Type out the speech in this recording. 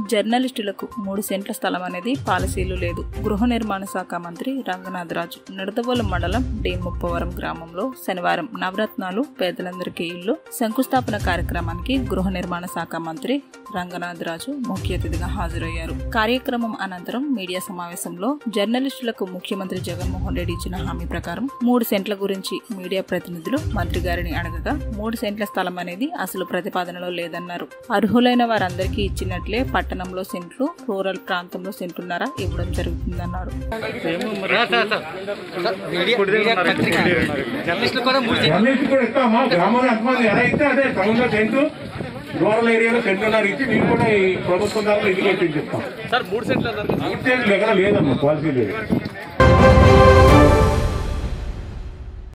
జర్నలిస్టులకు మూడు సెంట్ల స్థలం అనేది పాలసీలు లేదు గృహ నిర్మాణ శాఖ మంత్రి రంగనాథ్ రాజు నిడదవోలు మండలం డి ముప్పవరం గ్రామంలో శనివారం నవరత్నాలు పేదలందరికీ ఇల్లు శంకుస్థాపన కార్యక్రమానికి గృహ నిర్మాణ శాఖ మంత్రి రంగనాథ్ రాజు ముఖ్య అతిథిగా హాజరయ్యారు కార్యక్రమం అనంతరం మీడియా సమావేశంలో జర్నలిస్టులకు ముఖ్యమంత్రి జగన్మోహన్ రెడ్డి ఇచ్చిన హామీ ప్రకారం మూడు సెంట్ల గురించి మీడియా ప్రతినిధులు మంత్రి గారిని అడగగా మూడు సెంట్ల స్థలం అనేది అసలు ప్రతిపాదనలో లేదన్నారు అర్హులైన వారందరికీ ఇచ్చినట్లే పట్టణంలో సెంట్లు రూరల్ ప్రాంతంలో సెంటున్నర ఇవ్వడం జరుగుతుందన్నారు జర్నలిస్టులు కూడా మూడు జర్నలిస్ట్ కూడా ఇస్తామా గ్రామంలో ఎంతమంది ఎలా ఇస్తే అదే టౌన్ లో టెంట్ రూరల్ ఏరియాలో సెంటున్నర ఇచ్చి మీరు కూడా ఈ ప్రభుత్వం దాంట్లో ఇది కట్టించిస్తాం సార్ మూడు సెంట్లు అన్నారు మూడు సెంట్లు ఎక్కడ లేదమ్మా పాలసీ లేదు